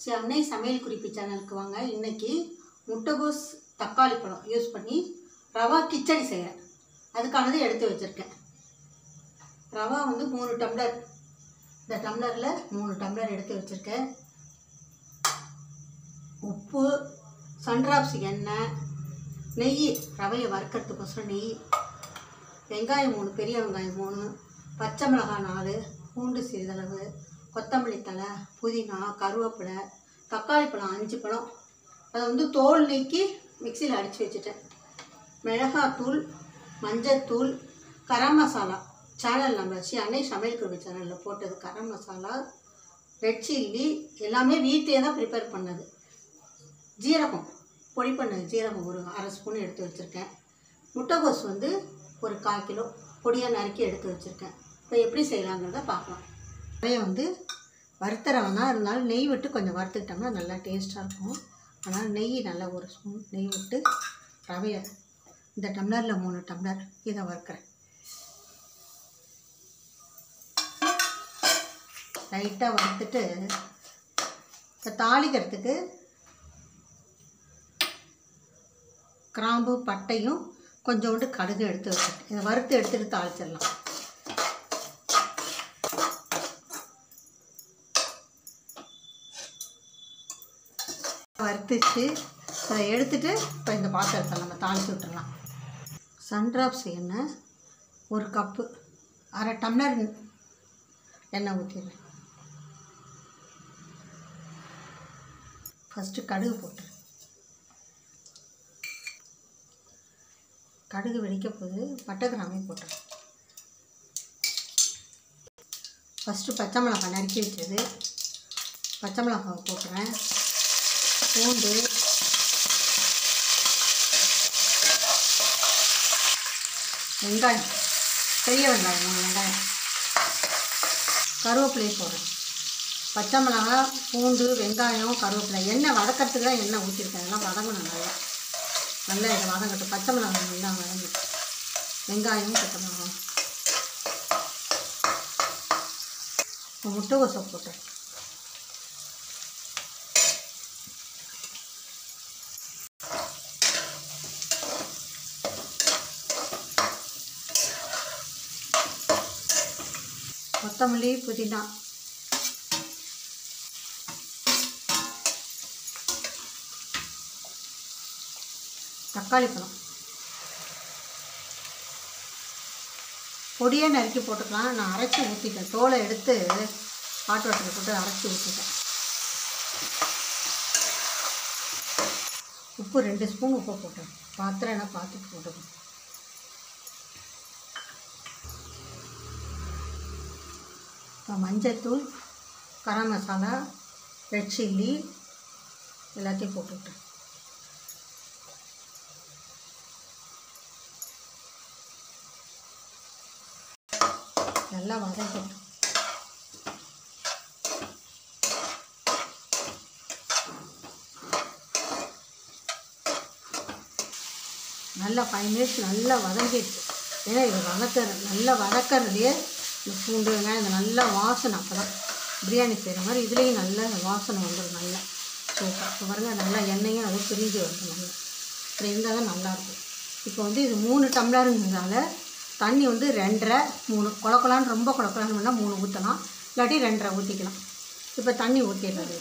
சரி அன்னை சமையல் குறிப்பு சேனலுக்கு வாங்க இன்னைக்கு முட்டைகோஸ் தக்காளி பழம் யூஸ் பண்ணி ரவா கிச்சடி செய்கிறேன் அதுக்கானது எடுத்து வச்சுருக்கேன் ரவா வந்து மூணு டம்ளர் இந்த டம்ளரில் மூணு டம்ளர் எடுத்து வச்சுருக்கேன் உப்பு சன்ராப்ஸ் எண்ணெய் நெய் ரவையை வறுக்கிறதுக்கோசரம் நெய் வெங்காயம் மூணு பெரிய வெங்காயம் மூணு பச்சை மிளகாய் நாலு பூண்டு சிறிதளவு கொத்தமல்லி தழை புதினா கருவேப்பிலை தக்காளி பழம் அஞ்சு பழம் அதை வந்து தோல் நீக்கி மிக்சியில் அடித்து வச்சுட்டேன் மிளகாத்தூள் மஞ்சத்தூள் கரம் மசாலா சேனல் நம்ம சி அன்னை சமையல் குறிப்பு சேனலில் போட்டது கரம் மசாலா ரெட் சில்லி எல்லாமே வீட்டிலே தான் ப்ரிப்பேர் பண்ணது ஜீரகம் பொடி பண்ணது ஜீரகம் ஒரு அரை ஸ்பூன் எடுத்து வச்சுருக்கேன் முட்டைகோஸ் வந்து ஒரு கால் கிலோ பொடியாக நறுக்கி எடுத்து வச்சுருக்கேன் இப்போ எப்படி செய்யலாங்கிறத பார்க்கலாம் ரவையை வந்து வறுத்த ரவை தான் இருந்தாலும் நெய் விட்டு கொஞ்சம் வறுத்துக்கிட்டோம்னா நல்லா டேஸ்ட்டாக இருக்கும் அதனால் நெய் நல்லா ஒரு ஸ்பூன் நெய் விட்டு ரவையை இந்த டம்ளரில் மூணு டம்ளர் இதை வறுக்கிறேன் லைட்டாக வறுத்துட்டு இப்போ தாளிக்கிறதுக்கு கிராம்பு பட்டையும் கொஞ்சோண்டு கடுகு எடுத்து வச்சுட்டு இதை வறுத்து எடுத்துகிட்டு தாளிச்சிடலாம் வறுத்துச்சு அதை எடுத்துட்டு இப்போ இந்த பாத்திரத்தை நம்ம தாளித்து விட்டுறலாம் சன்ட்ராப்ஸ் எண்ணெய் ஒரு கப்பு அரை டம்ளர் எண்ணெய் ஊற்றிடுறேன் ஃபஸ்ட்டு கடுகு போட்டுரு கடுகு வெடிக்க போது பட்டை கிராமையும் போட்டுரு ஃபஸ்ட்டு பச்சை மிளகாய் நறுக்கி வச்சது பச்சை மிளகாவை போட்டுறேன் பூண்டு வெங்காயம் பெரிய வெங்காயம் மூணு வெங்காயம் கருவேப்பிலையை போடுறேன் பச்சை மிளகா பூண்டு வெங்காயம் கருவேப்பிலை எண்ணெய் வதக்கிறதுக்கு தான் எண்ணெய் ஊற்றிருக்கேன் அதெல்லாம் வதங்கணும் நல்லா நல்லா இதை வதங்கட்டும் பச்சை மிளகாய் நல்லா வதங்கட்டும் வெங்காயம் பச்சை மிளகாய் இப்போ முட்டைகோசை போட்டேன் கொத்தமல்லி புதினா தக்காளி பழம் பொடியாக நறுக்கி போட்டுக்கலாம் நான் அரைச்சி ஊற்றிட்டேன் தோலை எடுத்து ஹாட் வாட்டரில் போட்டு அரைச்சி ஊற்றிட்டேன் உப்பு ரெண்டு ஸ்பூன் உப்பு போட்டேன் பாத்திரம் என்ன பார்த்துட்டு போட்டுக்கணும் இப்போ மஞ்சத்தூள் கரம் மசாலா ரெட் சில்லி எல்லாத்தையும் போட்டுவிட்டேன் நல்லா வதக்கட்டும் நல்லா ஃபைவ் மினிட்ஸ் நல்லா வதங்கிடுச்சு ஏன்னா இது வதக்கிற நல்லா வதக்கிறதுலையே இந்த பூண்டு வெங்காயம் இந்த நல்ல வாசனை அப்போ தான் பிரியாணி செய்கிற மாதிரி இதுலேயும் நல்ல வாசனை வந்துடும் நல்லா சூப்பர் இப்போ பாருங்க நல்லா எண்ணெயும் அதுவும் பிரிஞ்சு வருது நல்லா இப்படி இருந்தால் தான் நல்லாயிருக்கும் இப்போ வந்து இது மூணு டம்ளருங்கிறதால தண்ணி வந்து ரெண்டரை மூணு குழக்கலான்னு ரொம்ப குழக்கலான்னு வேணால் மூணு ஊற்றலாம் இல்லாட்டி ரெண்டரை ஊற்றிக்கலாம் இப்போ தண்ணி ஊற்றிடுறது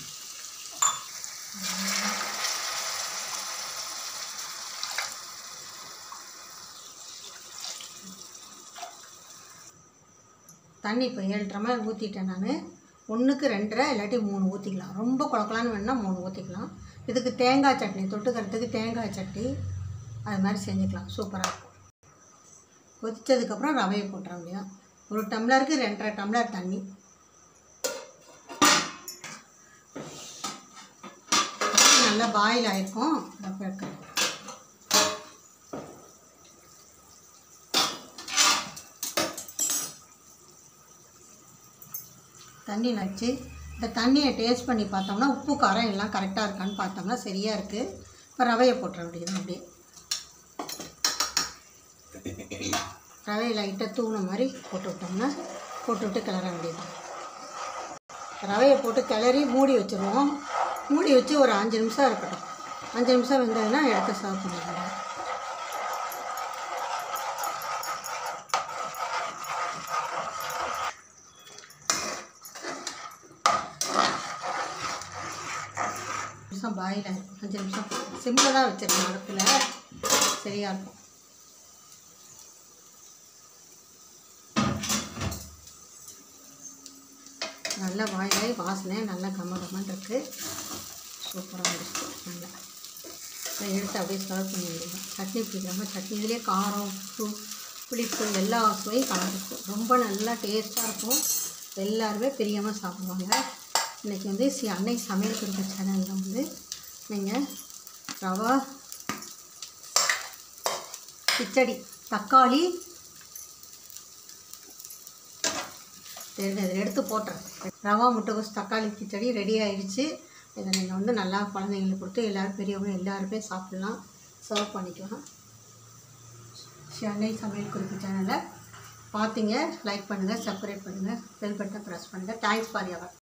தண்ணி இப்போ ஏழு டம்ளர் ஊற்றிட்டேன் நான் ஒன்றுக்கு ரெண்டரை இல்லாட்டி மூணு ஊற்றிக்கலாம் ரொம்ப குழக்கலான்னு வேணால் மூணு ஊற்றிக்கலாம் இதுக்கு தேங்காய் சட்னி தொட்டுக்கிறதுக்கு தேங்காய் சட்னி அது மாதிரி செஞ்சுக்கலாம் சூப்பராக இருக்கும் கொதித்ததுக்கப்புறம் ரவையை போட்டுற வேண்டியதான் ஒரு டம்ளருக்கு ரெண்டரை டம்ளர் தண்ணி நல்லா பாயில் ஆகிருக்கும் அப்போ இருக்கிறேன் தண்ணி நச்சு இந்த தண்ணியை டேஸ்ட் பண்ணி பார்த்தோம்னா உப்பு காரம் எல்லாம் கரெக்டாக இருக்கான்னு பார்த்தோம்னா சரியாக இருக்குது இப்போ ரவையை போட்டுற வேண்டியது அப்படியே ரவையை லைட்டாக தூண மாதிரி போட்டு விட்டோம்னா போட்டு விட்டு கிளற வேண்டியது ரவையை போட்டு கிளறி மூடி வச்சுருவோம் மூடி வச்சு ஒரு அஞ்சு நிமிஷம் இருக்கட்டும் அஞ்சு நிமிஷம் வெந்ததுன்னா எடுத்து சர்வ் பண்ணிடுவோம் நிமிஷம் பாயில் ஆயிருக்கும் அஞ்சு நிமிஷம் சிம்மில் தான் வச்சிருக்கேன் அடுப்பில் சரியாக இருக்கும் நல்லா வாயிலாகி வாசனை நல்லா கம்ம கம்மன் இருக்குது சூப்பராக இருக்குது நல்லா இதை எடுத்து அப்படியே சர்வ் பண்ணி விடுவோம் சட்னி பிடிக்காம சட்னி இதுலேயே காரம் உப்பு புளிப்பு எல்லா சுவையும் கலந்துருக்கும் ரொம்ப நல்லா டேஸ்ட்டாக இருக்கும் எல்லாருமே பிரியமாக சாப்பிடுவாங்க இன்றைக்கி வந்து சி அன்னை சமையல் குறித்த சேனலில் வந்து நீங்கள் ரவா கிச்சடி தக்காளி சரி இதை எடுத்து போட்டுறேன் ரவா முட்டைகோஸ் தக்காளி கிச்சடி ரெடி ஆயிடுச்சு இதை நீங்கள் வந்து நல்லா குழந்தைங்களுக்கு கொடுத்து எல்லோரும் பெரியவங்க எல்லாருமே சாப்பிட்லாம் சர்வ் பண்ணிக்கலாம் சென்னை சமையல் குறிப்பு சேனலை பார்த்தீங்க லைக் பண்ணுங்கள் சப்ஸ்கிரைப் பண்ணுங்கள் பெல் பட்டனை ப்ரெஸ் பண்ணுங்கள் தேங்க்ஸ் ஃபார் யவர்